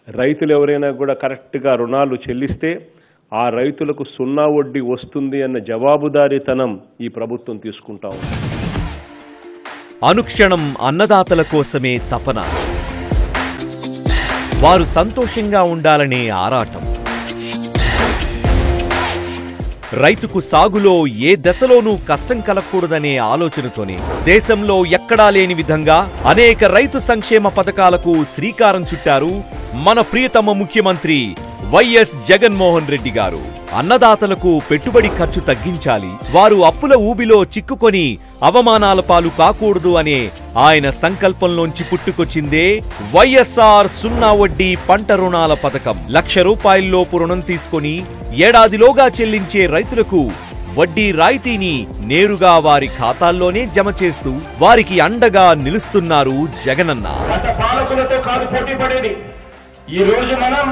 రైతులు ఎవరైనా కూడా కరెక్ట్గా రుణాలు చెల్లిస్తే ఆ రైతులకు సున్నా వడ్డీ వస్తుంది అన్న జవాబుదారీతనం ఈ ప్రభుత్వం తీసుకుంటా ఉంది అనుక్షణం అన్నదాతల కోసమే తపన వారు సంతోషంగా ఉండాలనే ఆరాటం రైతుకు సాగులో ఏ దశలోనూ కష్టం కలగకూడదనే ఆలోచనతోనే దేశంలో ఎక్కడా లేని విధంగా అనేక రైతు సంక్షేమ పథకాలకు శ్రీకారం చుట్టారు మన ప్రియతమ ముఖ్యమంత్రి వైఎస్ జగన్మోహన్ రెడ్డి గారు అన్నదాతలకు పెట్టుబడి ఖర్చు తగ్గించాలి వారు అప్పుల ఊబిలో చిక్కుకొని అవమానాల పాలు కాకూడదు అనే ఆయన సంకల్పంలోంచి పుట్టుకొచ్చిందే వైఎస్ఆర్ సున్నా వడ్డీ పంట రుణాల పథకం లక్ష రూపాయల్లోపు రుణం తీసుకొని ఏడాదిలోగా చెల్లించే రైతులకు వడ్డీ రాయితీని నేరుగా వారి ఖాతాల్లోనే జమ చేస్తూ వారికి అండగా నిలుస్తున్నారు జగనన్న గత పాలకులతో కాదు పోటీ పడేది ఈ రోజు మనం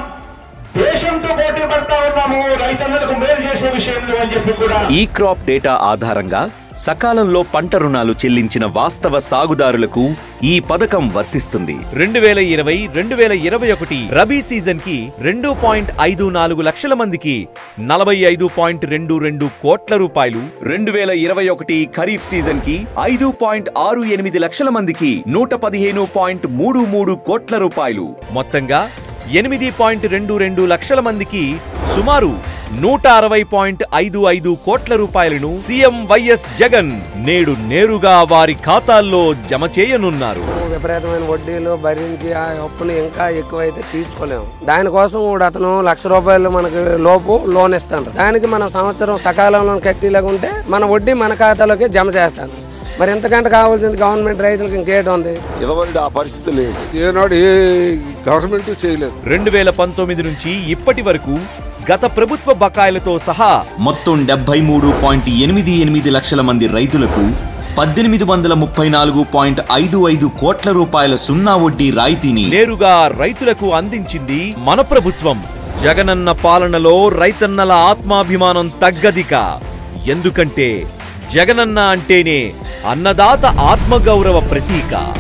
దేశంతో పోటీ పడతా ఉన్నాము రైతన్నలకు మేలు చేసే విషయంలో అని చెప్పి కూడా ఈ క్రాప్ డేటా ఆధారంగా సకాలంలో పంట రుణాలు చెల్లించిన వాస్తవ సాగుదారులకు ఈ పథకం వర్తిస్తుంది రెండు వేల ఇరవై రెండు వేల ఇరవై ఒకటి రబీ సీజన్ కి రెండు పాయింట్ ఐదు నాలుగు లక్షల మందికి నలభై ఐదు పాయింట్ రెండు రెండు కోట్ల రూపాయలు రెండు వేల ఇరవై ఒకటి ఖరీఫ్ సీజన్ కి ఐదు పాయింట్ ఆరు ఎనిమిది లక్షల మందికి నూట పదిహేను పాయింట్ మూడు మూడు కోట్ల రూపాయలు మొత్తంగా ఎనిమిది పాయింట్ రెండు రెండు లక్షల మందికి సుమారు నూట అరవై పాయింట్ ఐదు ఐదు కోట్ల రూపాయలను సీఎం వైఎస్ జగన్ నేడు నేరుగా వారి ఖాతాల్లో జమ చేయనున్నారు విపరీతమైన వడ్డీలు భరించి ఆ అప్పును ఇంకా ఎక్కువైతే తీర్చుకోలేము దానికోసం కూడా అతను లక్ష రూపాయలు మనకి లోపు లోన్ ఇస్తాడు దానికి మన సంవత్సరం సకాలంలో కట్టేలాగుంటే మన వడ్డీ మన ఖాతాలోకి జమ చేస్తాను మరి ఎంతకంటే కావాల్సింది గవర్నమెంట్ రైతులకు ఇంకేటి ఉంది ఇదవరి ఆ పరిస్థితి లేదు ఏనాడు ఏ గవర్నమెంట్ చేయలేదు రెండు వేల పంతొమ్మిది నుంచి ఇప్పటి వరకు గత ప్రభుత్వ బకాయిలతో సహా మొత్తం డెబ్బై మూడు పాయింట్ ఎనిమిది ఎనిమిది లక్షల మంది రైతులకు పద్దెనిమిది వందల ముప్పై నాలుగు పాయింట్ ఐదు ఐదు కోట్ల రూపాయల సున్నా వడ్డీ రాయితీని నేరుగా రైతులకు అందించింది మన ప్రభుత్వం జగనన్న పాలనలో రైతన్నల ఆత్మాభిమానం తగ్గదిక ఎందుకంటే జగనన్న అంటేనే అన్నదాత ఆత్మగౌరవ ప్రతీక